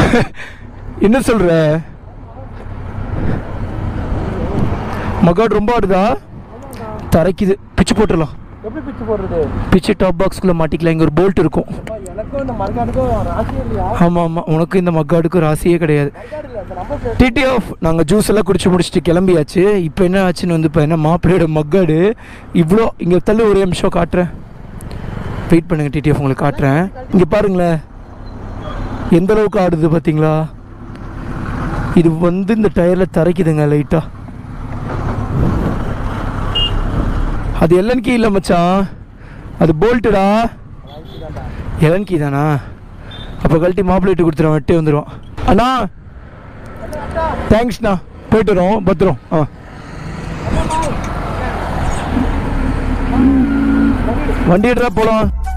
என்ன சொல்ற மகாட் ரொம்ப ஆடுதா தரைக்குது பிச்சு போட்டுடலாம் எப்படி பிச்சு போடுறது பிச்சு டாப் பாக்ஸ்குள்ளே மாட்டிக்கலாம் இங்கே ஒரு போல்ட் இருக்கும் அப்பா, எனக்கும் இந்த மறுகாடுக்கும் ராசியே இல்லையா ஆமாம் ஆமாம் உனக்கு இந்த மக்காடுக்கும் ராசியே கிடையாது மறுகாடு இல்லை இந்த நம்பர் பிளேட் டிடி ஆஃப் நாங்கள் ஜூஸ் எல்லாம் குடிச்சு முடிச்சுட்டு கிளம்பியாச்சு இப்போ என்ன ஆச்சுன்னு வந்து இப்போ என்ன மாப்பிள்ளையோட மக்காடு இவ்வளோ இங்கே தள்ளி ஒரு நிமிஷம் காட்டுறேன் வெயிட் பண்ணுங்கள் டிடி ஆஃப் உங்களுக்கு காட்டுறேன் இங்கே பாருங்களேன் எந்த அளவுக்கு ஆடுது பார்த்தீங்களா இது வந்து இந்த டயரில் தரைக்குதுங்க லைட்டாக அது எல்என் கீ இல்லை மச்சான் அது போல்ட்டுடா எல்என் கீ தானா அப்போ கழட்டி மாப்பிள்ளைட்டு கொடுத்துருவோம் வெட்டி வந்துடுவோம் அண்ணா தேங்க்ஸ்ண்ணா போயிட்டு வரோம் பத்திரம் ஆ வண்டி எடுறா போகலாம்